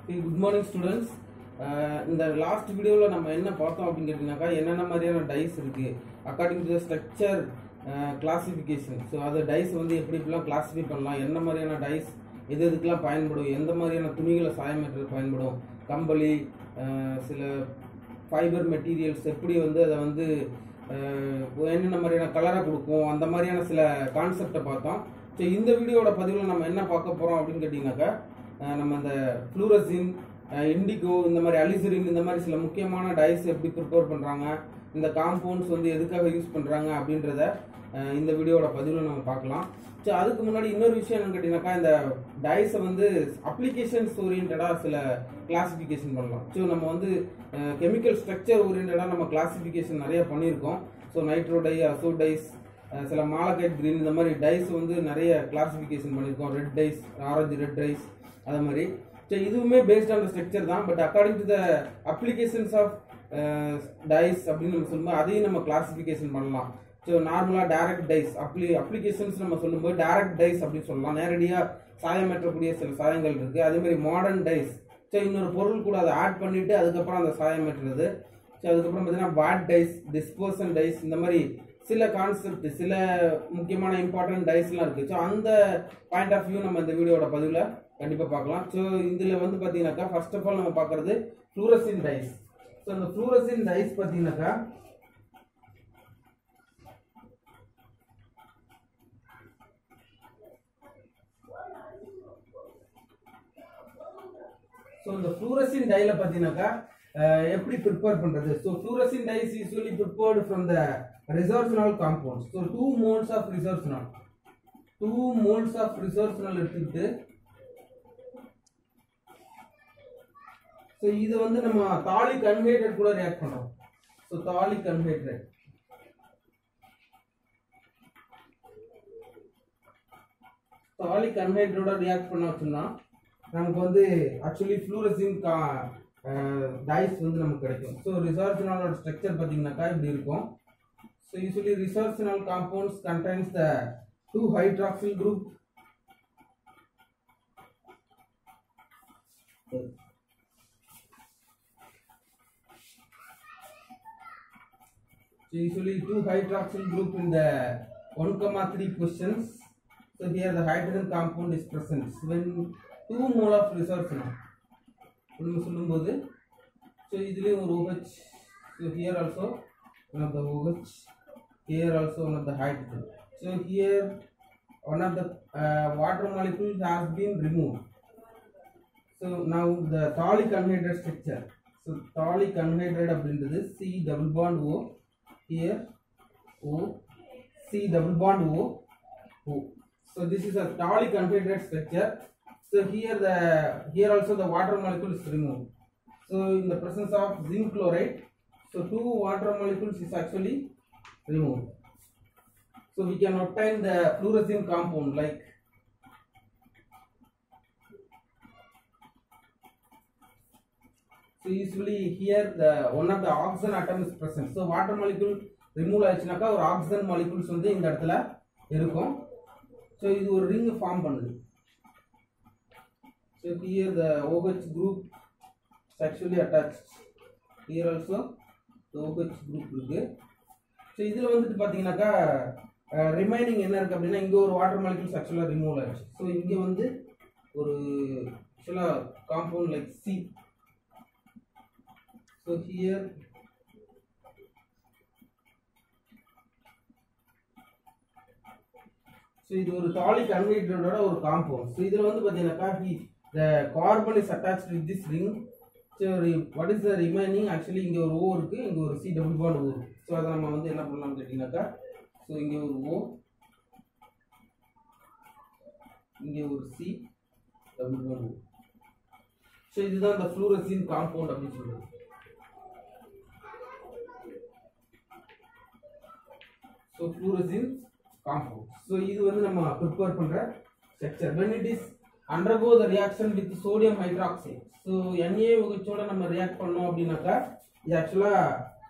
Good morning students இந்த last வீடியோவில் நம்ம என்ன பார்த்தோம் அப்படின்னு கேட்டிங்கனாக்கா என்னென்ன மாதிரியான டைஸ் இருக்குது according to the structure classification so அது டைஸ் வந்து எப்படி எப்படிலாம் கிளாஸிஃபை பண்ணலாம் என்ன மாதிரியான டைஸ் எது எதுக்கெல்லாம் பயன்படும் எந்த மாதிரியான துணிகளை சாயமேற்றது பயன்படும் கம்பளி அஹ், சில ஃபைபர் மெட்டீரியல்ஸ் எப்படி வந்து அதை வந்து அஹ், என்னென்ன மாதிரியான கலரை கொடுக்கும் அந்த மாதிரியான சில கான்செப்டை பார்த்தோம் ஸோ இந்த வீடியோவோட பதிவில் நம்ம என்ன பார்க்க போகிறோம் அப்படின்னு கேட்டிங்கனாக்கா அஹ், நம்ம இந்த ஃப்ளூரசின் இண்டிகோ இந்த மாதிரி அலிசரின் இந்த மாதிரி சில முக்கியமான டைஸ் எப்படி ப்ரிப்பேர் பண்ணுறாங்க இந்த காம்பவுண்ட்ஸ் வந்து எதுக்காக யூஸ் பண்ணுறாங்க அப்படின்றத அஹ், இந்த வீடியோவோட பதிவில் நம்ம பார்க்கலாம் ஸோ அதுக்கு முன்னாடி இன்னொரு விஷயம் என்னன்னு கேட்டிங்கனாக்கா இந்த டைஸை வந்து அப்ளிகேஷன்ஸ் ஓரியன்டாக சில கிளாசிஃபிகேஷன் பண்ணலாம் ஸோ நம்ம வந்து கெமிக்கல் ஸ்ட்ரக்சர் ஓரியன்டாக நம்ம கிளாசிஃபிகேஷன் நிறைய பண்ணியிருக்கோம் so nitro dye azo dyes சில மாலகைட் கிரீன் இந்த மாதிரி டைஸ் வந்து நிறைய கிளாசிஃபிகேஷன் பண்ணியிருக்கோம் red dyes orange red dyes அது மாதிரி ஸோ இதுவுமே பேஸ்ட் ஆன் ஸ்ட்ரக்சர் தான் but according to the applications of dyes அப்படின்னு நம்ம சொல்லும்போது அதையும் நம்ம கிளாசிஃபிகேஷன் பண்ணலாம் ஸோ நார்மலாக டைரக்ட் டைஸ் அப்ளி அப்ளிகேஷன்ஸ் நம்ம சொல்லும்போது டைரக்ட் டைஸ் அப்படின்னு சொல்லலாம் நேரடியாக சாயமேற்றக்கூடிய சில சாயங்கள் இருக்குது அதே மாதிரி மாடர்ன் டைஸ் ஸோ இன்னொரு பொருள் கூட அதை ஆட் பண்ணிட்டு அதுக்கப்புறம் அந்த சாயமேற்றுறது ஸோ அதுக்கப்புறம் பார்த்தீங்கன்னா பேட் டைஸ் டிஸ்போசல் டைஸ் இந்த மாதிரி சில கான்செப்ட் சில முக்கியமான இம்பார்ட்டன்ட் டைஸ்லாம் இருக்குது ஸோ அந்த பாயிண்ட் ஆஃப் வியூ நம்ம இந்த வீடியோட பதிவில் கண்டிப்பாக பார்க்கலாம் ஸோ இதில் வந்து பார்த்தீங்கன்னாக்கா ஃபர்ஸ்ட் ஆஃப் ஆல் நம்ம பார்க்குறது ஃப்ளூரசின் டைஸ் ஸோ இந்த ஃப்ளூரசின் டைஸ் பார்த்தீங்கன்னாக்கா ஸோ இந்த ஃப்ளூரசின் டைல பார்த்தீங்கன்னாக்கா அஹ், எப்படி ப்ரிப்பேர் பண்ணுறது so fluorescein dyes usually prepared from the resorcinol compounds so two moles of resorcinol two moles of resorcinol எடுத்துக்கிட்டு ஸோ இது வந்து நம்ம தாலிக் அன்ஹைட்ரேட் கூட ரியாக்ட் பண்ணுறோம் ஸோ தாலிக் அன்ஹைட்ரேட் தாலிக் அன்ஹைட்ரேட்டோட ரியாக்ட் பண்ண வச்சோம்னா நமக்கு வந்து ஆக்சுவலி ஃப்ளூரசின் கா டைஸ் வந்து நமக்கு கிடைக்கும் ஸோ ரிசார்சினாலோட ஸ்ட்ரக்சர் பார்த்தீங்கன்னாக்கா இப்படி இருக்கும் so usually resorcinol compounds contains the two hydroxyl group So usually two hydroxyl group in the 1 comma 3 positions. So here the hydrogen compound is present. So when two mole of resource now. நம்ம சொல்லும்போது so இதுலேயும் ஒரு OH so here also one of the OH here also one of the hydrogen so here one of the water molecule has been remove so now the phthalic anhydride structure so phthalic anhydride அப்படின்றது C double bond O here O C double bond O O. So this is a taulic anhydride structure. So here the here also the water molecule is removed. So in the presence of zinc chloride, so two water molecules is actually removed. So we can obtain the fluorescein compound like So usually here the one of the oxygen atom is present. So water molecule remove ஆச்சுனாக்கா ஒரு oxygen molecules வந்து இந்த இடத்துல இருக்கும் so இது ஒரு ring form பண்ணுது so here the OH group is actually attached here also the OH group இருக்கு ஸோ இதில் வந்துட்டு பார்த்தீங்கன்னாக்கா ரிமைனிங் என்ன இருக்குது அப்படின்னா இங்கே ஒரு வாட்டர் மாலிகூல்ஸ் ஆக்சுவலாக ரிமூவ் ஆயிடுச்சு ஸோ இங்கே வந்து ஒரு ஆக்சுவலாக compound like C So here so இது ஒரு தாலிக் அன்ஹைட்ரேட்டோட ஒரு காம்பவுண்ட் ஸோ இதில் வந்து பார்த்தீங்கன்னாக்கா here the carbon is attach with this ring so what is the remaining actually இங்கே ஒரு ஓ இருக்குது இங்கே ஒரு சி டபுள் பாண்ட் ஓ இருக்குது ஸோ அதை நம்ம வந்து என்ன பண்ணலாம்னு கேட்டிங்கனாக்கா ஸோ இங்கே ஒரு ஓ இங்கே ஒரு C double bond O so இதுதான் இந்த ஃப்ளூரசின் காம்பவுண்ட் அப்படின்னு சொல்கிறது ஸோ ஃப்ளூரசின் காம்பவுண்ட் ஸோ இது வந்து நம்ம ப்ரிப்பேர் பண்ணுற structure when it is undergo the reaction with sodium hydroxide so NaOH-ஓட நம்ம ரியாக்ட் பண்ணோம் அப்படின்னாக்கா இது ஆக்சுவலாக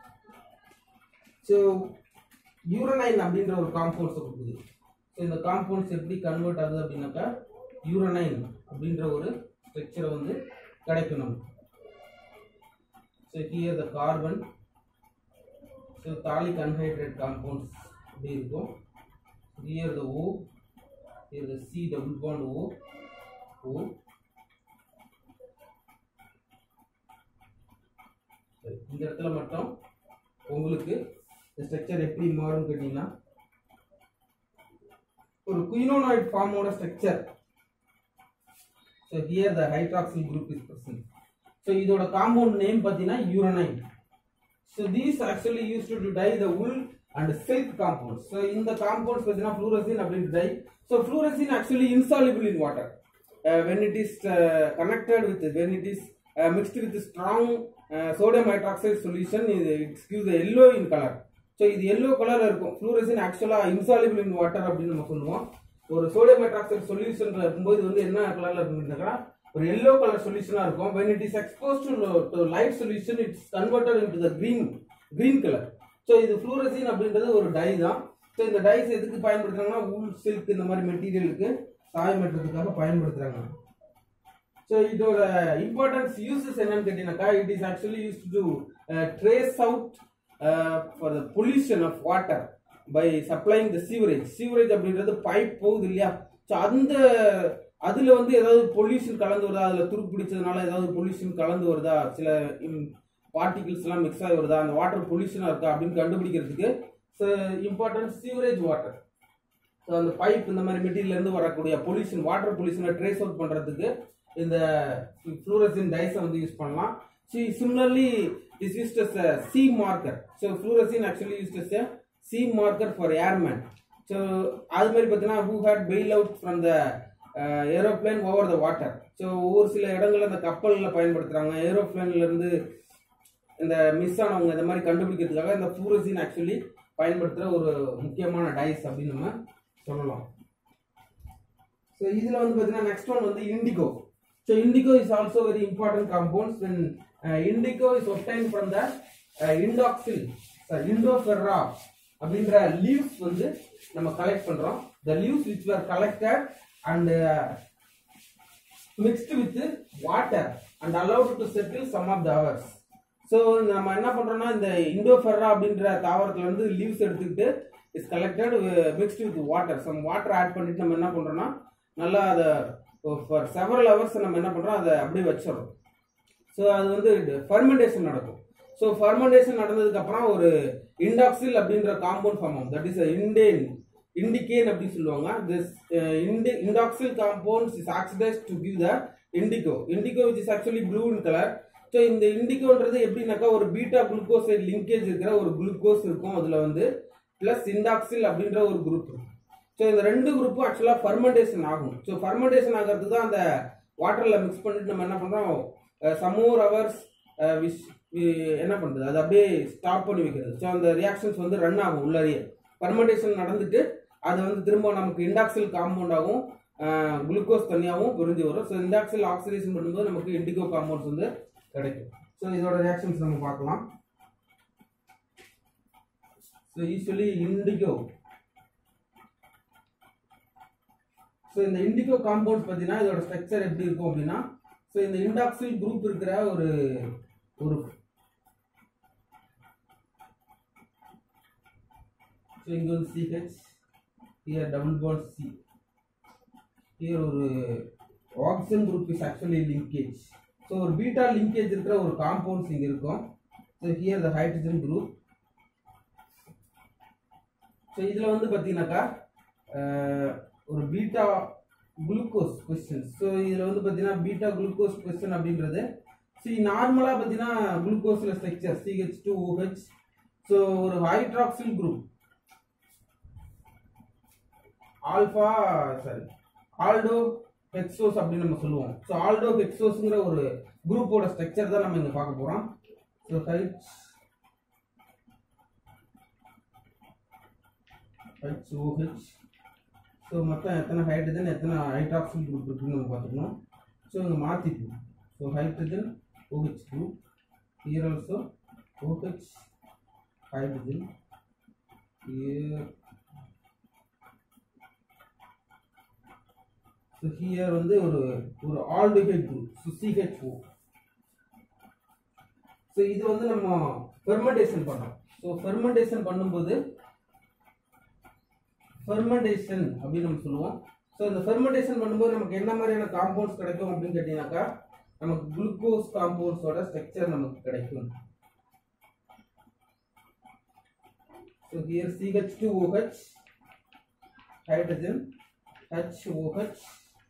ஸோ யூரனைன் அப்படின்ற ஒரு காம்பவுண்ட்ஸை கொடுக்குது ஸோ இந்த காம்பவுண்ட்ஸ் எப்படி கன்வெர்ட் ஆகுது அப்படின்னாக்கா யூரனைன் அப்படின்ற ஒரு ஸ்ட்ரக்சரை வந்து கிடைக்கும் நமக்கு so here the carbon so phthalic anhydride compounds இப்படி இருக்கும் here the O here the C double bond O O இந்த இடத்துல மட்டும் உங்களுக்கு இந்த ஸ்ட்ரக்சர் எப்படி மாறும்னு கேட்டிங்கன்னா ஒரு குயினோனாய்ட் ஃபார்மோட structure so here the hydroxyl group is present so இதோட காம்பவுண்ட் நேம் பார்த்தீங்கன்னா uranine so these actually use to dye the wool and silk compounds so இந்த காம்பவுண்ட்ஸ் பார்த்தீங்கன்னா ஃப்ளூரசின் அப்படின்னு dye so fluorescein actually insoluble in water when it is connected with when it is mixed with strong sodium hydroxide solution இது it's give the yellow in colour so இது yellow கலர்ல இருக்கும் fluorescein ஆக்சுவலாக insoluble in water அப்படின்னு நம்ம சொல்லுவோம் ஒரு sodium hydroxide solution இருக்கும்போது இது வந்து என்ன கலர்ல இருக்குன்னா ஒரு எல்லோ கலர் சொல்யூஷனா இருக்கும் when it is exposed to to light solution it's converted into the green green color so இது ஃப்ளூரசின் அப்படின்றது ஒரு டை தான் ஸோ இந்த டைஸ் எதுக்கு பயன்படுத்துறாங்கன்னா ஊல் சில்க் இந்த மாதிரி மெட்டீரியலுக்கு சாயம் வெட்டுறதுக்காக பயன்படுத்துறாங்க ஸோ இதோட இம்பார்ட்டன்ஸ் யூசஸ் என்னன்னு கேட்டீங்கன்னாக்கா it is actually use to trace out for the pollution of water by supplying the sewerage sewerage அப்படின்றது பைப் போகுது இல்லையா ஸோ அந்த அதுல வந்து ஏதாவது பொல்யூஷன் கலந்து வருதா அதுல துருக்கு பிடிச்சதுனால ஏதாவது பொல்யூஷன் கலந்து வருதா சில பார்ட்டிகிள்ஸ் எல்லாம் மிக்ஸ் ஆகி வருதா அந்த வாட்டர் பொல்யூஷனா இருக்கா அப்படின்னு கண்டுபிடிக்கிறதுக்கு இம்பார்ட்டன்ட் சீவரேஜ் வாட்டர் ஸோ அந்த பைப் இந்த மாதிரி மெட்டீரியல் இருந்து வரக்கூடிய பொல்யூஷன் வாட்டர் பொல்யூஷனை ட்ரேஸ் அவுட் பண்றதுக்கு இந்த ஃப்ளூரசின் டைஸை வந்து யூஸ் பண்ணலாம் சி similarly is used as a sea marker so fluorescein actually used as a sea marker for airmen so அது மாதிரி பார்த்தீங்கன்னா who had bail out from the aeroplane over the water so ஒவ்வொரு சில இடங்கள்ல இந்த கப்பலில் பயன்படுத்துகிறாங்க ஏரோப்ளேன்ல இருந்து இந்த மிஸ் ஆனவங்க இந்த மாதிரி கண்டுபிடிக்கிறதுக்காக இந்த ஃப்ளூரசின் ஆக்சுவலி பயன்படுத்துகிற ஒரு முக்கியமான டைஸ் அப்படின்னு நம்ம சொல்லலாம் ஸோ இதில் வந்து பார்த்தீங்கன்னா நெக்ஸ்ட் ஒன் வந்து indigo so indigo is also very important compounds then indigo is obtain from the indoxyl indofera அப்படின்ற லீவ்ஸ் வந்து நம்ம கலெக்ட் பண்றோம் the leaves which were collected and mixed with water and allowed to settle some of the hours so நம்ம என்ன பண்றோம்னா இந்த இண்டோஃபெர்ரா அப்படின்ற தாவரத்துல இருந்து லீவ்ஸ் எடுத்துக்கிட்டு is collected mixed with water some water add பண்ணிட்டு நம்ம என்ன பண்றோம்னா நல்லா அதை ஃபார் செவரல் ஹவர்ஸ் நம்ம என்ன பண்றோம் அதை அப்படியே வச்சிடறோம் ஸோ அது வந்து ஃபர்மெண்டேஷன் நடக்கும் ஸோ ஃபர்மெண்டேஷன் நடந்ததுக்கு அப்புறம் ஒரு இண்டாக்சில் அப்படின்ற காம்பவுண்ட் ஃபார்ம் ஆகும் தட் இஸ் இண்டேன் இண்டிகேன் அப்படின்னு சொல்லுவாங்க this indi indoxyl compounds is oxidise to give the indigo indigo which is actually blue in colour so இந்த இண்டிகோன்றது எப்படின்னாக்கா ஒரு பீட்டா குளுக்கோசைட் லிங்கேஜ் இருக்கிற ஒரு குளுக்கோஸ் இருக்கும் அதில் வந்து ப்ளஸ் இண்டாக்சில் அப்படின்ற ஒரு குரூப் இருக்கும் ஸோ இந்த ரெண்டு குரூப்பும் ஆக்சுவலாக ஃபர்மெண்டேஷன் ஆகும் ஸோ ஃபர்மெண்டேஷன் ஆகிறதுக்கு தான் அந்த வாட்டரில் மிக்ஸ் பண்ணிட்டு நம்ம என்ன பண்ணுறோம் சமோர் ஹவர்ஸ் விஷ் என்ன பண்ணுறது அது அப்படியே ஸ்டாப் பண்ணி வைக்கிறது ஸோ அந்த ரியாக்ஷன்ஸ் வந்து ரன் ஆகும் உள்ளாரியே ஃபர்மெண்டேஷன் நடந்துட்டு அது வந்து திரும்ப நமக்கு இண்டாக்சில் காம்பவுண்டாகவும் குளுக்கோஸ் தனியாகவும் பிரிஞ்சு வரும் ஸோ இண்டாக்சில் ஆக்சிடேஷன் பண்ணும்போது நமக்கு இண்டிகோ காம்பவுண்ட்ஸ் வந்து கிடைக்கும் ஸோ இதோட ரியாக்ஷன்ஸ் நம்ம பார்க்கலாம் ஸோ யூஸ்வலி இண்டிகோ ஸோ இந்த இண்டிகோ காம்பவுண்ட்ஸ் பார்த்தீங்கன்னா இதோட ஸ்ட்ரக்சர் எப்படி இருக்கும் அப்படின்னா ஸோ இந்த இண்டாக்சில் குரூப் இருக்கிற ஒரு ஒரு ஸோ இங்கே வந்து C H here double bond C here ஒரு oxygen group is actually linkage so ஒரு பீட்டா லிங்கேஜ் இருக்கிற ஒரு காம்பவுண்ட்ஸ் இங்கே இருக்கும் so here the hydrogen group so இதில் வந்து பார்த்தீங்கன்னாக்கா ஒரு பீட்டா குளுக்கோஸ் கொஸ்டின் ஸோ இதில் வந்து பார்த்தீங்கன்னா பீட்டா குளுக்கோஸ் கொஸ்டின் அப்படின்றது சி நார்மலாக பார்த்தீங்கன்னா குளுக்கோஸில் structure C H two O H so ஒரு hydroxyl group alpha sorry aldohexose அப்படின்னு நம்ம சொல்லுவோம் ஸோ ஆல்டோ ஹெக்ஸோஸ்ங்கிற ஒரு குரூப்போட ஸ்ட்ரக்சர் தான் நம்ம இங்கே பார்க்க போகிறோம் ஸோ ஹைட் ஹெச்ஓஹெச் ஸோ மொத்தம் எத்தனை ஹைட்ரஜன் எத்தனை ஹைட்ராக்சில் குரூப் இருக்குன்னு நம்ம பார்த்துக்கணும் ஸோ இங்கே மாற்றிக்கணும் so hydrogen OH group here also OH hydrogen here so here வந்து ஒரு ஒரு aldehyde group so C H O so இது வந்து நம்ம ஃபெர்மெண்டேஷன் பண்ணுறோம் ஸோ ஃபெர்மெண்டேஷன் பண்ணும்போது ஃபெர்மெண்டேஷன் அப்படின்னு நம்ம சொல்லுவோம் ஸோ இந்த ஃபெர்மெண்டேஷன் பண்ணும்போது நமக்கு என்ன மாதிரியான காம்பவுண்ட்ஸ் கிடைக்கும் அப்படின்னு கேட்டீங்கன்னாக்கா நமக்கு குளுக்கோஸ் காம்பவுண்ட்ஸோட ஸ்ட்ரக்சர் நமக்கு கிடைக்கும் so here CH2OH hydrogen HOH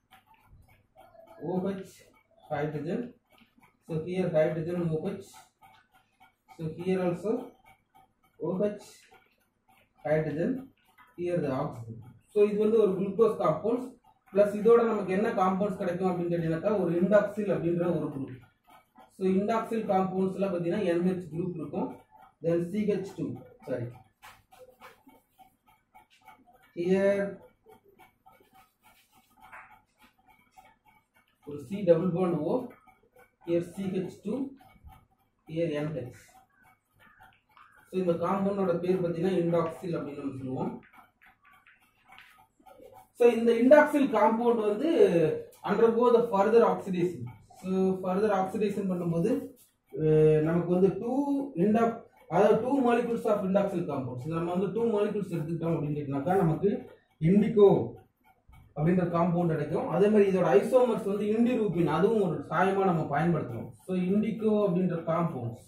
OH hydrogen so here hydrogen OH so here also OH hydrogen here the oxygen so இது வந்து ஒரு குளுக்கோஸ் காம்பவுண்ட்ஸ் ப்ளஸ் இதோட நமக்கு என்ன காம்பவுண்ட்ஸ் கிடைக்கும் அப்படின்னு கேட்டீங்கன்னாக்கா ஒரு இண்டாக்சில் அப்படின்ற ஒரு குரூப் ஸோ இண்டாக்சில் காம்பவுண்ட்ஸ்ல பார்த்தீங்கன்னா NH குரூப் இருக்கும் then CH2 two sorry here ஒரு C double bond O here CH2 here NH so இந்த காம்பவுண்டோட பேர் பார்த்தீங்கன்னா இண்டாக்சில் அப்படின்னு நம்ம சொல்லுவோம் ஸோ இந்த இண்டாக்சில் காம்பவுண்ட் வந்து undergo the further oxidation so further oxidation பண்ணும்போது அஹ், நமக்கு வந்து டூ இண்டாக் அதாவது two molecules of indoxyl compounds நம்ம வந்து டூ மாலிகூல்ஸ் எடுத்துக்கிட்டோம் அப்படின்னு கேட்டினாக்கா நமக்கு இண்டிகோ அப்படின்ற காம்பவுண்ட் கிடைக்கும் அதே மாதிரி இதோட ஐசோமர்ஸ் வந்து இண்டிரூபின் அதுவும் ஒரு சாயமா நம்ம பயன்படுத்தணும் ஸோ இண்டிகோ அப்படின்ற compounds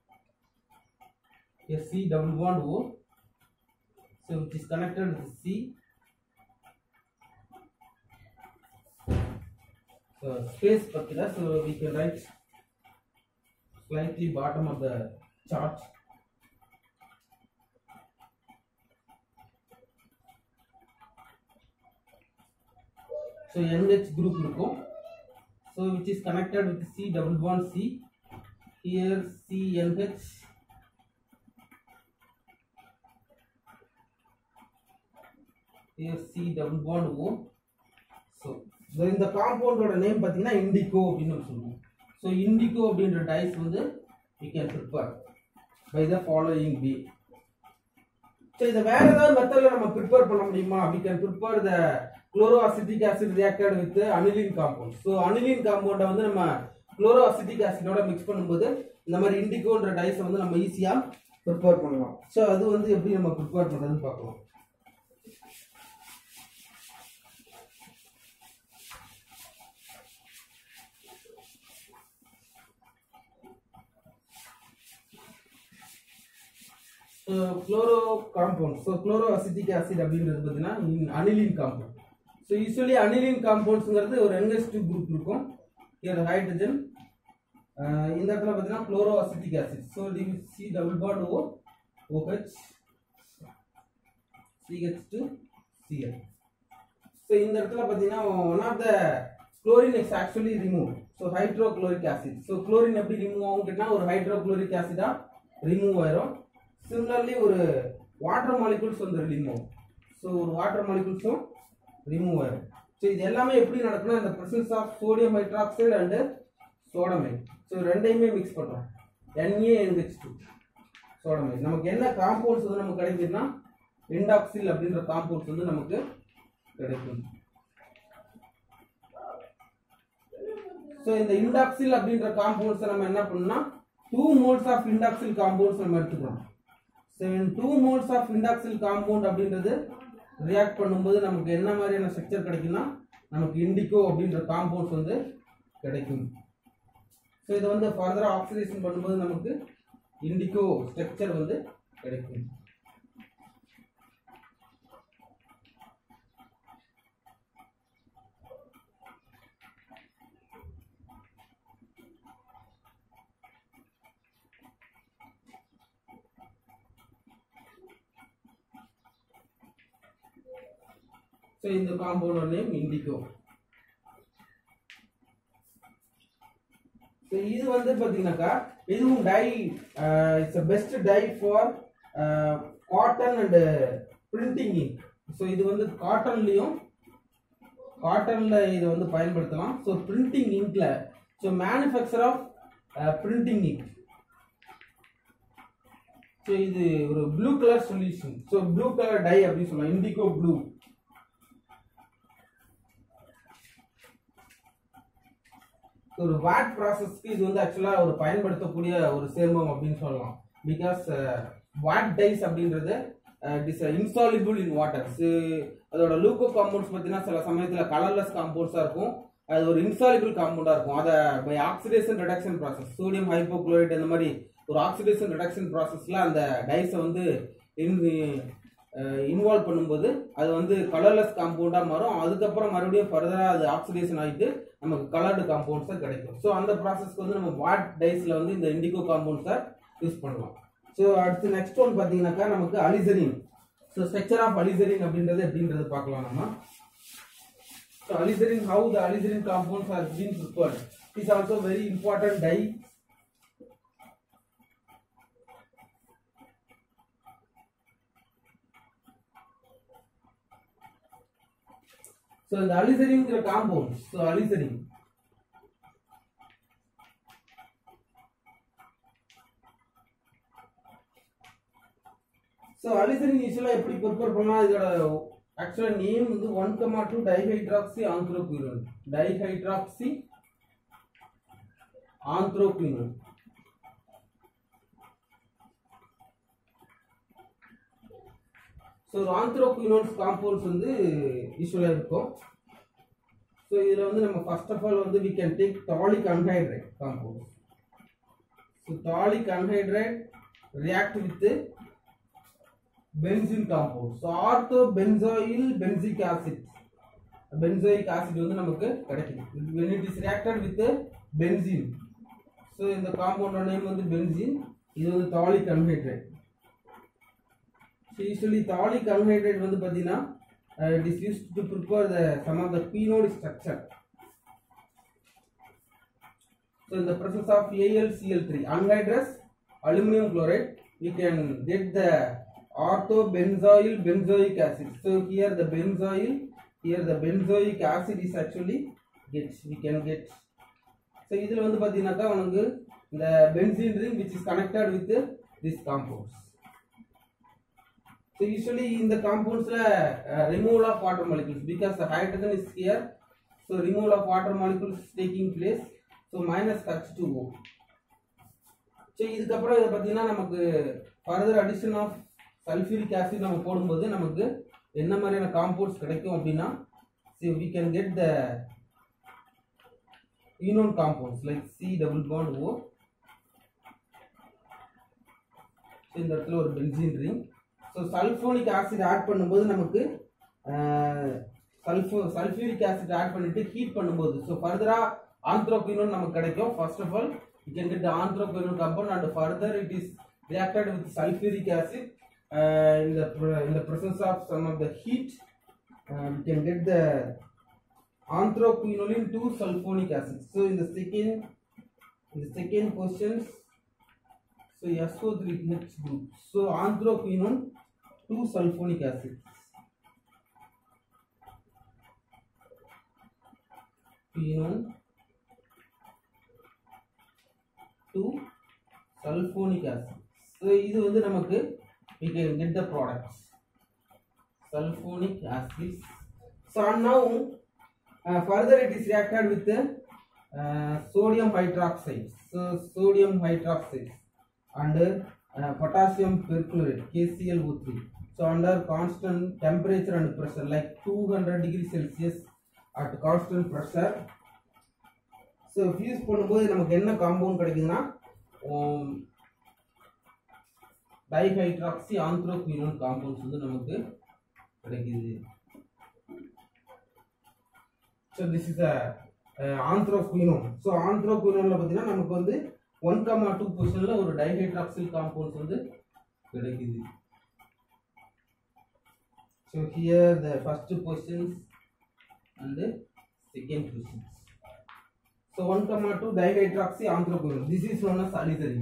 C double bond O so which is connected with C So space particular, so we can write slightly bottom of the chart. So NH group இருக்கும் so which is connected with C double bond C here CNH here C double bond O so இந்த காம்பவுண்டோட name பார்த்தீங்கன்னா indigo அப்படின்னு நம்ம சொல்லுவோம் so indigo அப்படின்ற dyes வந்து we can prepare by the following way so இதை வேற ஏதாவது மெத்தடில் நம்ம ப்ரிப்பேர் பண்ண முடியுமா we can prepare the chloro acetic acid reacted with aniline compound so aniline காம்பவுண்டை வந்து நம்ம குளோரோ அசிட்டிக் ஆசிடோட மிக்ஸ் பண்ணும்போது இந்த மாதிரி இண்டிகோன்ற டைஸை வந்து நம்ம ஈஸியாக ப்ரிப்பேர் பண்ணலாம் ஸோ அது வந்து எப்படி நம்ம ப்ரிப்பேர் பண்ணுறதுன்னு பார்க்கலாம் chloro compound so chloro acetic acid அப்படின்றது பார்த்தீங்கன்னா aniline compound so usually aniline காம்பவுண்ட்ஸுங்கிறது ஒரு NH2 டூ குரூப் இருக்கும் இயர் ஹைட்ரஜன் இந்த இடத்துல பார்த்தீங்கன்னா chloro acetic acid so D C double bond O O H C H two C L so இந்த இடத்துல பார்த்தீங்கன்னா one of the chlorine is actually remove so hydrochloric acid so chlorine எப்படி remove ஆகும் கேட்டால் ஒரு ஹைட்ரோக்ளோரிக் ஆசிடா ரிமூவ் ஆயிரும் சிமிலர்லி ஒரு வாட்டர் மாலிகூல்ஸ் வந்து ரிமூவ் ஆகும் ஸோ ஒரு வாட்டர் மாலிகூல்ஸும் ரிமூவ் ஆயிரும் ஸோ இது எல்லாமே எப்படி நடக்குன்னா இந்த presence of sodium hydroxide and sodamide so ரெண்டையுமே மிக்ஸ் பண்ணுறோம் NaNH2 டூ சோடமைட் நமக்கு என்ன காம்பவுண்ட்ஸ் வந்து நமக்கு கிடைக்குதுன்னா இண்டாக்சில் அப்படின்ற காம்பவுண்ட்ஸ் வந்து நமக்கு கிடைக்கும் ஸோ இந்த இண்டாக்சில் அப்படின்ற காம்பவுண்ட்ஸை நம்ம என்ன பண்ணோம்னா two moles of indoxyl compounds நம்ம எடுத்துக்கிறோம் so two moles of indoxyl compound அப்படின்றது ரியாக்ட் பண்ணும்போது நமக்கு என்ன மாதிரியான ஸ்ட்ரக்சர் கிடைக்கும்னா நமக்கு இண்டிகோ அப்படின்ற காம்பவுண்ட்ஸ் வந்து கிடைக்கும் ஸோ இதை வந்து ஃபர்தராக ஆக்சிடேஷன் பண்ணும்போது நமக்கு இண்டிகோ ஸ்ட்ரக்சர் வந்து கிடைக்கும் ஸோ இந்த காம்பவுண்டோட நேம் இண்டிகோ ஸோ இது வந்து பார்த்தீங்கன்னாக்கா இதுவும் dye it's best dye for cotton and printing ink so இது வந்து காட்டன்லேயும் காட்டனில் இதை வந்து பயன்படுத்தலாம் ஸோ பிரிண்டிங் இங்க்ல so manufacture of printing ink so இது ஒரு blue colour solution so blue colour dye அப்படின்னு சொல்லலாம் இண்டிகோ ப்ளூ ஒரு வாட் ப்ராசஸ்க்கு இது வந்து ஆக்சுவலாக ஒரு பயன்படுத்தக்கூடிய ஒரு சேர்மம் அப்படின்னு சொல்லலாம் பிகாஸ் வாட் டைஸ் அப்படின்றது it is insoluble in water அதோட லூக்கோ காம்பவுண்ட்ஸ் பார்த்தீங்கன்னா சில சமயத்தில் கலர்லெஸ் காம்பவுண்ட்ஸாக இருக்கும் அது ஒரு இன்சாலிபிள் காம்பவுண்டாக இருக்கும் அதை by oxidation reduction process sodium hypochlorite அந்த மாதிரி ஒரு ஆக்சிடேஷன் ரிடக்ஷன் ப்ராசஸில் அந்த டைஸை வந்து இன்வால்வ் பண்ணும்போது அது வந்து கலர்லெஸ் காம்பவுண்டாக மாறும் அதுக்கப்புறம் மறுபடியும் ஃபர்தராக அது ஆக்சிடேஷன் ஆகிட்டு நமக்கு கலர்டு காம்பவுண்ட்ஸாக கிடைக்கும் ஸோ அந்த ப்ராசஸ்க்கு வந்து நம்ம வாட் டைஸில் வந்து இந்த இண்டிகோ காம்பவுண்ட்ஸை யூஸ் பண்ணலாம் ஸோ அடுத்து நெக்ஸ்ட் ஒன் பார்த்தீங்கன்னாக்கா நமக்கு alizarin so structure of alizarin அப்படின்றது எப்படின்றது பார்க்கலாம் நம்ம so alizarin how the alizarin compounds are been prepared is also very important dye so இந்த அலிசரிங்கிற compound so alizarin so alizarin யூஸ்வலாக எப்படி ப்ரிப்பேர் பண்ணலாம் இதோட ஆக்சுவலாக நேம் வந்து one comma two dihydroxy anthraquinone dihydroxy anthraquinone so anthraquinones compounds வந்து யூஸ்வலாக இருக்கும் ஸோ இதில் வந்து நம்ம ஃபர்ஸ்ட் ஆஃப் ஆல் வந்து we can take phthalic anhydride compounds so phthalic anhydride react with benzene compound so ortho benzoyl benzoic acid benzoic acid வந்து நமக்கு கிடைக்கும் when it is reacted with benzene so இந்த காம்பவுண்டோட நேம் வந்து பென்சின் இது வந்து phthalic anhydride so usually phthalic anhydride வந்து பார்த்தீங்கன்னா it is used to prepare the some of the phenol structure so இந்த presence of AlCl3 anhydrous aluminum chloride we can get the orthobenzoyl benzoic acid so here the benzoyl here the benzoic acid is actually get we can get so இதில் வந்து பார்த்தீங்கன்னாக்கா உனக்கு இந்த benzene ring which is connected with this compounds so usually in the compounds uh, removal of water molecules because the hydrogen is here so removal of water molecules is taking place so minus H2O so இதுக்கப்புறம் இதை பார்த்தீங்கன்னா நமக்கு further addition of sulphuric acid நம்ம போடும்போது நமக்கு என்ன மாதிரியான காம்பவுண்ட்ஸ் கிடைக்கும் அப்படின்னா see we can get the quinone compounds like C double bond O இந்த இடத்துல ஒரு benzene ring so sulphonic acid add பண்ணும்போது நமக்கு சல்ஃபோ சல்ஃபியூரிக் ஆசிட் ஆட் பண்ணிட்டு ஹீட் பண்ணும்போது ஸோ ஃபர்தராக ஆந்த்ரோக்வினோன் நமக்கு கிடைக்கும் first of all you can get the anthroquinone compound and further it is reacted with sulfuric acid uh, in the pre- in the presence of some of the heat uh, we can get the anthroquinolene 2 sulfonic acid so in the second in the second questions so SO3H group so anthroquinone 2 sulfonic acid quinone to sulfonic acid so இது வந்து நமக்கு we can get the products sulfonic acids so now uh, further it is reacted with the uh, sodium hydroxide so sodium hydroxide and uh, potassium perchlorate KClO3 so under constant temperature and pressure like 200 degree celsius at constant pressure so fuse பண்ணும்போது நமக்கு என்ன compound கிடைக்குதுன்னா dihydroxy anthraquinone compounds வந்து நமக்கு கிடைக்குது so this is anthraquinone so ஆந்த்ரோக்வினோனில் பார்த்தீங்கன்னா நமக்கு வந்து ஒன் கமா டூ பொசிஷனில் ஒரு டைஹைட்ராக்சில் காம்பவுண்ட்ஸ் வந்து கிடைக்குது so here the first positions and second positions So 1 comma 2 dihydroxy anthroquinone. This is known as alizarin.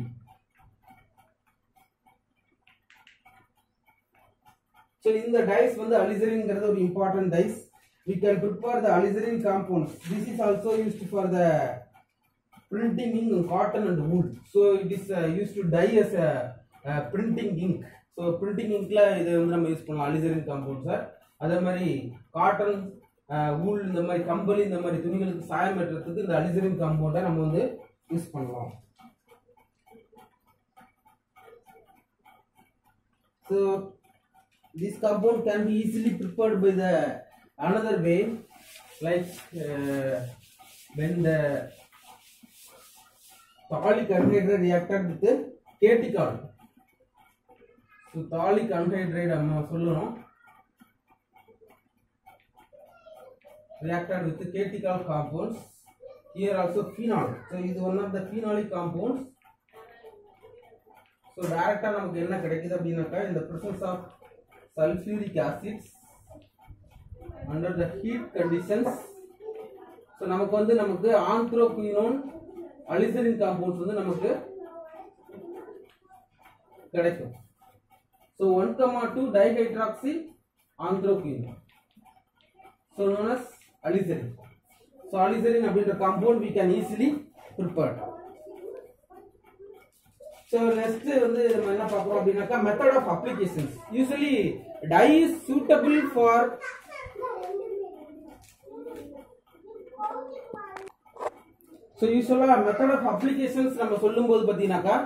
So இந்த டைஸ் வந்து அலிசரின்ங்கிறது ஒரு important dyes we can prepare the alizarin compounds this is also used for the printing in cotton and wool so it is uh, used to dye as a uh, printing ink so printing inkல இது வந்து நம்ம use பண்ணலாம் alizarin compound sir அதே மாதிரி cotton wool இந்த மாதிரி கம்பளி இந்த மாதிரி துணிகளுக்கு சாயம் ஏற்றுறதுக்கு இந்த அலிசரின் காம்பவுண்டை நம்ம வந்து யூஸ் பண்ணலாம் so this compound can be easily prepared by the another way like uh, when the thallic anhydride reacted with catechol so thallic anhydride நம்ம சொல்லணும் reacted with catechol compounds here also phenol so இது one of the phenolic compounds so டேரெக்டாக நமக்கு என்ன கிடைக்குது அப்படின்னாக்கா இந்த presence of sulfuric acids under the heat conditions so நமக்கு வந்து நமக்கு ஆந்த்ரோகுயினோன் அலிசரின் காம்பவுண்ட்ஸ் வந்து நமக்கு கிடைக்கும் so one comma two dihydroxy anthraquinone so known as alizarin so alizarin அப்படின்ற compound we can easily prepare so next வந்து நம்ம என்ன பார்க்குறோம் அப்படின்னாக்கா method of applications usually dye is suitable for so யூஸ்வலாக மெத்தட் ஆஃப் அப்ளிகேஷன்ஸ் நம்ம சொல்லும்போது பார்த்தீங்கன்னாக்கா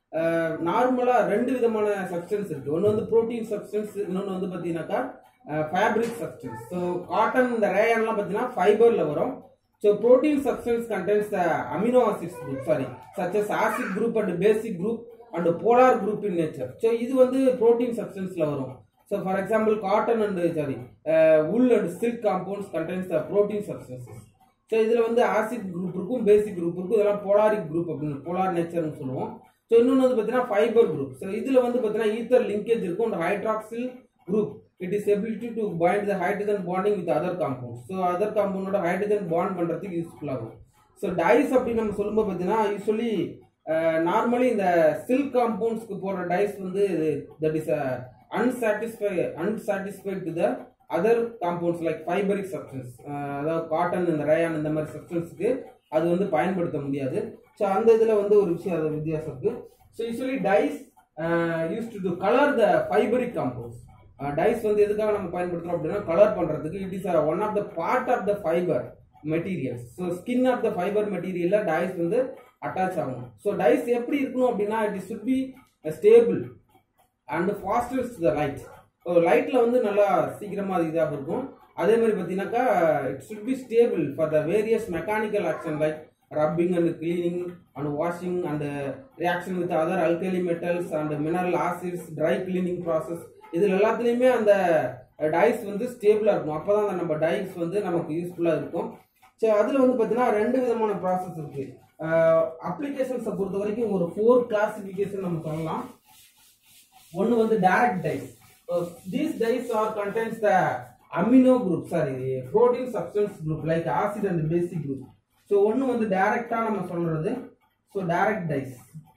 நார்மலாக ரெண்டு விதமான சப்ஸ்டன்ஸ் இருக்கு ஒன்று வந்து ப்ரோட்டீன் சப்ஸ்டன்ஸ் இன்னொன்று வந்து பார்த்தீங்கன்னாக்கா ஃபேப்ரிக் சப்ஸ்டன்ஸ் ஸோ காட்டன் இந்த ரேயான்லாம் பார்த்தீங்கன்னா ஃபைபரில் வரும் so protein substance condense the amino acids group sorry such as acid group and basic group and polar group in nature so இது வந்து ப்ரோட்டீன் சப்ஸ்டன்ஸில் வரும் so for example cotton and sorry wool and silk compounds condense the protein substances so இதில் வந்து acid group இருக்கும் பேசிக் group இருக்கும் இதெல்லாம் போலாரிக் group அப்படின்னு போலார் நேச்சர்னு சொல்லுவோம் ஸோ இன்னொன்று வந்து பார்த்தீங்கன்னா ஃபைபர் குரூப் ஸோ இதில் வந்து பார்த்தீங்கன்னா ஈத்தர் லிங்கேஜ் இருக்கும் and hydroxyl group it is ability to point the hydrogen bonding with other compound so other காம்பவுண்டோட ஹைட்ரஜன் பாண்ட் பண்ணுறதுக்கு யூஸ்ஃபுல் ஆகும் ஸோ டைஸ் அப்படின்னு நம்ம சொல்லும்போது பார்த்தீங்கன்னா யூஸ்வலி நார்மலி இந்த சில்க் காம்பவுண்ட்ஸ்க்கு போடுற டைஸ் வந்து that is unsatisfy unsatisfied to the other compounds like fibric substance அதாவது காட்டன் இந்த ரயான் இந்த மாதிரி சப்ஸ்டன்ஸுக்கு அது வந்து பயன்படுத்த முடியாது ஸோ அந்த இதில் வந்து ஒரு விஷயம் அது வித்தியாசம் இருக்கு so usually dyes use to colour the fibric compounds dyes வந்து எதுக்காக நம்ம பயன்படுத்துறோம் அப்படின்னா கலர் பண்றதுக்கு it is one of the part of the fibre materials so skin of the fibre மெட்டீரியல்ல டைஸ் வந்து அட்டாச் ஆகும் ஸோ டைஸ் எப்படி இருக்கணும் அப்படின்னா it is should be stable and fasters the light so லைட்ல வந்து நல்லா சீக்கிரமா அது இதாக இருக்கும் அதே மாதிரி பார்த்தீங்கன்னாக்கா it should be stable for the various mechanical action like rubbing and cleaning and washing and uh, reaction with other alkali metals and mineral acids dry cleaning process இதில் எல்லாத்துலேயுமே அந்த டைஸ் வந்து ஸ்டேபிளாக இருக்கும் அப்போ தான் நம்ம டைஸ் வந்து நமக்கு யூஸ்ஃபுல்லாக இருக்கும் ஸோ அதில் வந்து பார்த்தீங்கன்னா ரெண்டு விதமான ப்ராசஸ் இருக்கு அப்ளிகேஷன்ஸை பொறுத்த வரைக்கும் ஒரு ஃபோர் கிளாசிஃபிகேஷன் நம்ம சொல்லலாம் ஒன்று வந்து direct dyes these dyes are condense the amino group sorry protein substance group like acid and basic group so ஒன்று வந்து டைரக்டாக நம்ம சொல்றது ஸோ டைரக்ட் டைஸ்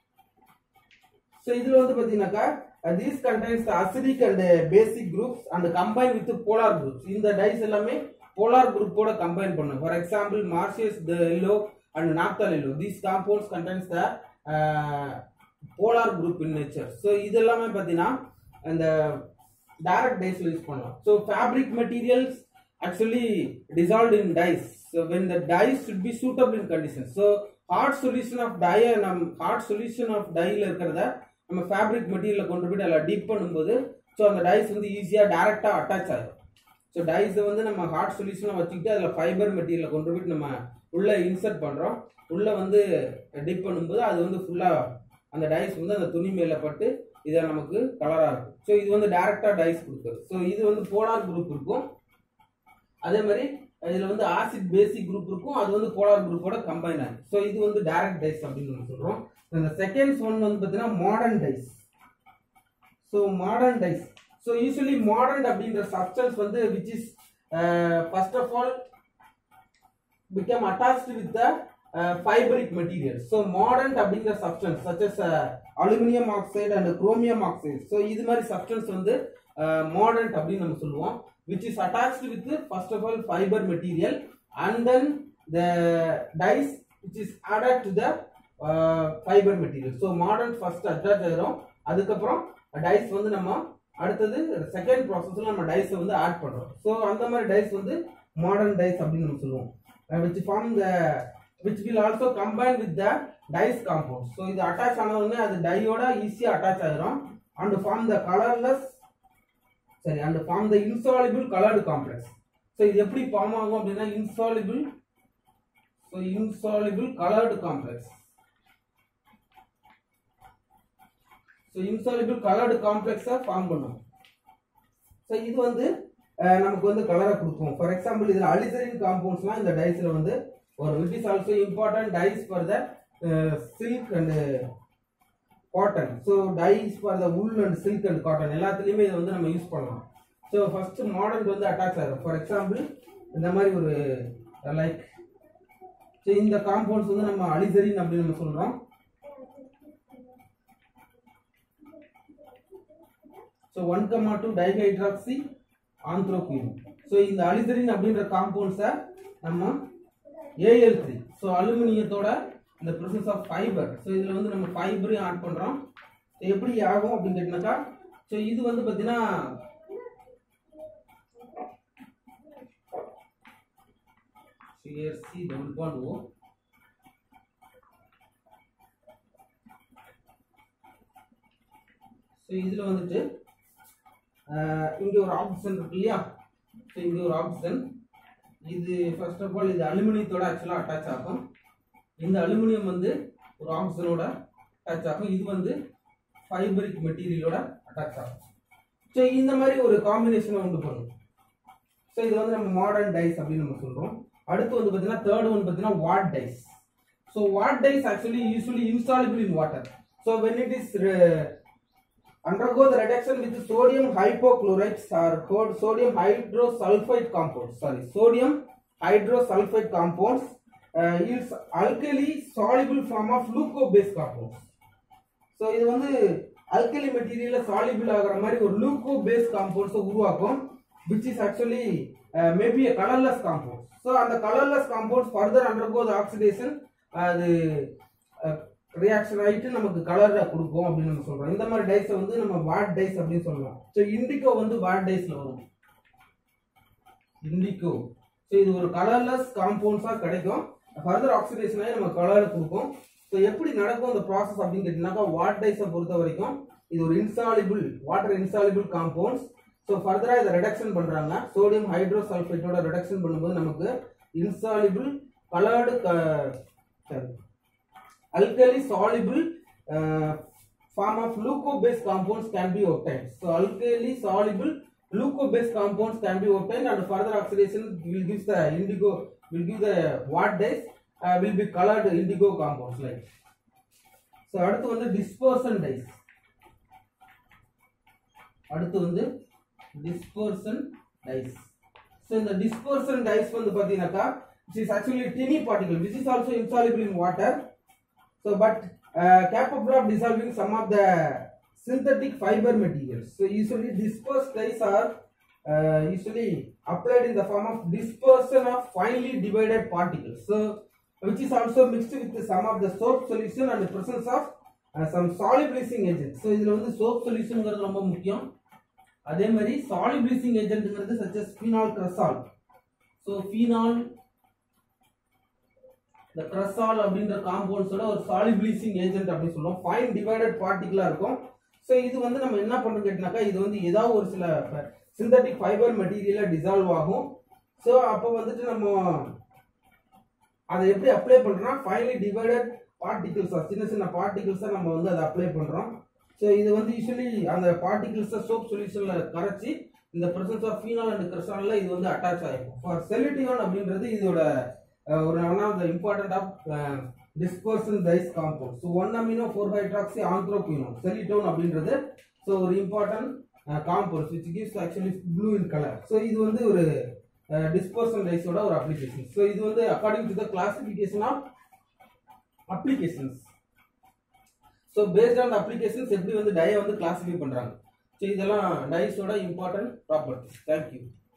ஸோ இதில் வந்து பார்த்தீங்கன்னாக்கா these contains acidic and basic groups and combine with polar groups இந்த dyes எல்லாமே போலார் குரூப்போட கம்பைன் பண்ணும் for example Martius the yellow and naphthol yellow these compounds contains the polar group in nature so இது எல்லாமே பார்த்தீங்கன்னா அந்த direct டைஸ்ல use பண்ணலாம் so fabric materials actually dissolve in dyes so when the dye should be suitable in conditions so hard solution of dye நம் hard solution of dyeல இருக்கிறத நம்ம ஃபேப்ரிக் மெட்டீரியலை கொண்டு போயிட்டு அதில் டீப் பண்ணும்போது ஸோ அந்த டைஸ் வந்து ஈஸியாக டேரெக்டாக அட்டாச் ஆகும் ஸோ டைஸை வந்து நம்ம ஹார்ட் சொல்யூஷனாக வச்சுக்கிட்டு அதில் ஃபைபர் மெட்டீரியலை கொண்டு போயிட்டு நம்ம உள்ளே இன்சர்ட் பண்ணுறோம் உள்ளே வந்து டிப் பண்ணும்போது அது வந்து ஃபுல்லாக அந்த டைஸ் வந்து அந்த துணி மேலே பட்டு இதை நமக்கு கலராக இருக்கும் ஸோ இது வந்து டேரெக்டாக டைஸ் கொடுக்குறது ஸோ இது வந்து போலார் குரூப் இருக்கும் அதே மாதிரி இதுல வந்து ஆசிட் பேசிக் குரூப் இருக்கும் அது வந்து போலார் குரூப்போட கம்பைன் ஆகும் ஸோ இது வந்து டைரக்ட் டைஸ் அப்படின்னு நம்ம சொல்றோம் இந்த செகண்ட் ஒன் வந்து பார்த்தீங்கன்னா modern dies so modern dies so usually modern அப்படின்ற சப்ஸ்டன்ஸ் வந்து which is first of all become attached with the fibric material so modern அப்படிங்கிற substance சச்சஸ் aluminium oxide and chromium oxide so இது மாதிரி substance வந்து modern அப்படின்னு நம்ம சொல்லுவோம் which is attached with first of all fiber material and then the dies which is added to the uh, fiber material so modern first attach ஆயிரும் அதுக்கப்புறம் dies வந்து நம்ம அடுத்தது செகண்ட் ப்ராசஸ்ல நம்ம டைஸ் வந்து ஆட் பண்றோம் ஸோ அந்த மாதிரி டைஸ் வந்து மாடர்ன் டைஸ் அப்படின்னு நம்ம சொல்லுவோம் which form the which will also combine with the dyes compound so இது அட்டாச் ஆனதுமே அது டையோட ஈஸியாக அட்டாச் ஆகிரும் அண்ட் ஃபார்ம் த கலர்லெஸ் சரி and form the insoluble coloured complex so இது எப்படி ஃபார்ம் ஆகும் அப்படின்னா insoluble so insoluble coloured complex so insoluble coloured காம்ப்ளெக்ஸை ஃபார்ம் பண்ணும் ஸோ இது வந்து அஹ், நமக்கு வந்து கலரை கொடுக்கும் ஃபார் எக்ஸாம்பிள் இதில் அலிசரின் காம்பவுண்ட்ஸ்லாம் இந்த டைஸில் வந்து ஒரு விட் is also important dyes for the silk and cotton so dyes for the wool and silk and cotton எல்லாத்துலேயுமே இதை வந்து நம்ம யூஸ் பண்ணலாம் ஸோ ஃபர்ஸ்ட் மாடர்ன் வந்து அட்டாச் ஆகும் ஃபார் எக்ஸாம்பிள் இந்த மாதிரி ஒரு லைக் ஸோ இந்த காம்பவுண்ட்ஸ் வந்து நம்ம அலிசரின் அப்படின்னு நம்ம சொல்கிறோம் so one comma two dihydroxy anthraquinone so இந்த அலிசரின் அப்படின்ற காம்பவுண்ட்ஸை நம்ம ஏஎல் த்ரீ ஸோ அலுமினியத்தோட இந்த ப்ரொசஸ் ஆஃப் ஃபைபர் ஸோ இதில் வந்து நம்ம ஃபைபரையும் ஆட் பண்ணுறோம் எப்படி ஆகும் அப்படின்னு கேட்டினாக்கா ஸோ இது வந்து பார்த்தீங்கன்னா CRC double bond O so இதில் வந்துட்டு இங்கே ஒரு ஆப்ஷன் இருக்கு இல்லையா ஸோ இங்கே ஒரு ஆப்ஷன் இது ஃபர்ஸ்ட் ஆஃப் ஆல் இது அலுமினியத்தோட ஆக்சுவலாக அட்டாச் ஆகும் இந்த அலுமினியம் வந்து ஒரு ஆக்சிஜனோட அட்டாச் ஆகும் இது வந்து ஃபைபரிக் மெட்டீரியலோட அட்டாச் ஆகும் ஸோ இந்த மாதிரி ஒரு காம்பினேஷனை உண்டு பண்ணும் ஸோ இது வந்து நம்ம மாடர்ன் டைஸ் அப்படின்னு நம்ம சொல்கிறோம் அடுத்து வந்து பார்த்தீங்கன்னா தேர்ட் ஒன் பார்த்தீங்கன்னா vat dyes so vat dyes actually usually insoluble in water so when it is undergo the reduction with sodium hypochlorites or called sodium hydrosulfide compounds. Sorry, sodium hydrosulfide compounds uh, yields alkali soluble form of leuco-based compounds. So இது வந்து alkali மெட்டீரியல்ல soluble ஆகிற மாதிரி ஒரு லூக்கோ base காம்பவுண்ட்ஸை உருவாக்கும் which is actually maybe a colourless compound so அந்த colourless compounds further undergo the oxidation அது reaction ஆகிட்டு நமக்கு கலரை கொடுக்கும் அப்படின்னு நம்ம சொல்றோம் இந்த மாதிரி டைஸை வந்து நம்ம வாட் டைஸ் அப்படின்னு சொல்லலாம் ஸோ இண்டிகோ வந்து வாட் டைஸ்ல வரும் இண்டிகோ ஸோ இது ஒரு கலர்லெஸ் காம்பவுண்ட்ஸாக கிடைக்கும் ஃபர்தர் ஆக்சிடேஷன் ஆகி நம்ம கலரை கொடுக்கும் ஸோ எப்படி நடக்கும் இந்த ப்ராசஸ் அப்படின்னு கேட்டிங்கனாக்கா வாட் டைஸை பொறுத்த வரைக்கும் இது ஒரு insoluble water insoluble compounds so ஃபர்தராக இதை ரெடக்ஷன் பண்ணுறாங்க சோடியம் ஹைட்ரோசல்ஃபேட்டோட ரெடக்ஷன் பண்ணும்போது நமக்கு insoluble coloured alkali soluble uh, form of leuco-based compounds can be obtained. So alkali soluble leuco-based compounds can be obtained and further oxidation will give the indigo will give the what dyes uh, will be colored indigo compounds like. So அடுத்து வந்து dispersion dyes. அடுத்து வந்து dispersion dyes. So இந்த dispersion dyes வந்து பார்த்தீங்கன்னாக்கா which is actually tiny particle which is also insoluble in water so but uh, capable of dissolving some of the synthetic fiber materials so usually dispersed dyes are uh, usually applied in the form of dispersion of finely divided particles so which is also mixed with some of the soap solution and the presence of uh, some solubilizing agent so இதுல வந்து soap solutionங்கிறது ரொம்ப முக்கியம் அதே மாதிரி solubilizing agentங்கிறது such as phenol cresol so phenol இந்த கிரசால் அப்படின்ற காம்பவுண்ட்ஸோட ஒரு சாலிபிளைசிங் agent அப்படின்னு சொல்லுவோம் ஃபைன் டிவைடட் பார்ட்டிகளா இருக்கும் ஸோ இது வந்து நம்ம என்ன பண்றோம் கேட்டினாக்கா இது வந்து ஏதாவது ஒரு சில சிந்தட்டிக் ஃபைபர் மெட்டீரியலா டிசால்வ் ஆகும் ஸோ அப்போ வந்துட்டு நம்ம அதை எப்படி அப்ளை பண்றோம்னா ஃபைனலி டிவைடட் பார்ட்டிகிள்ஸா சின்ன சின்ன பார்ட்டிகிள்ஸா நம்ம வந்து அதை அப்ளை பண்றோம் ஸோ இது வந்து யூஸ்வலி அந்த பார்ட்டிகிள்ஸை சோப் சொல்யூஷன்ல கரைச்சி இந்த பிரசன்ஸ் ஆஃப் ஃபீனால் அண்ட் கிரசால்ல இது வந்து அட்டாச் ஆகிருக்கும் ஃபார் செலிட்டியான் அப்படின்றது இதோட uh, ஒரு one of the important of dispersion dyes compound so one amino four hydroxy ஆந்த்ரோக்யூனோ செலிட்டோன் அப்படின்றது ஸோ ஒரு important compounds which gives actually blue in colour so இது வந்து ஒரு டிஸ்பர்சன் டைஸோட ஒரு அப்ளிகேஷன் ஸோ இது வந்து according to the classification of applications so based on applications எப்படி வந்து டையை வந்து கிளாஸிஃபை பண்ணுறாங்க ஸோ இதெல்லாம் டைஸோட இம்பார்ட்டன்ட் ப்ராப்பர்ட்டிஸ் தேங்க்யூ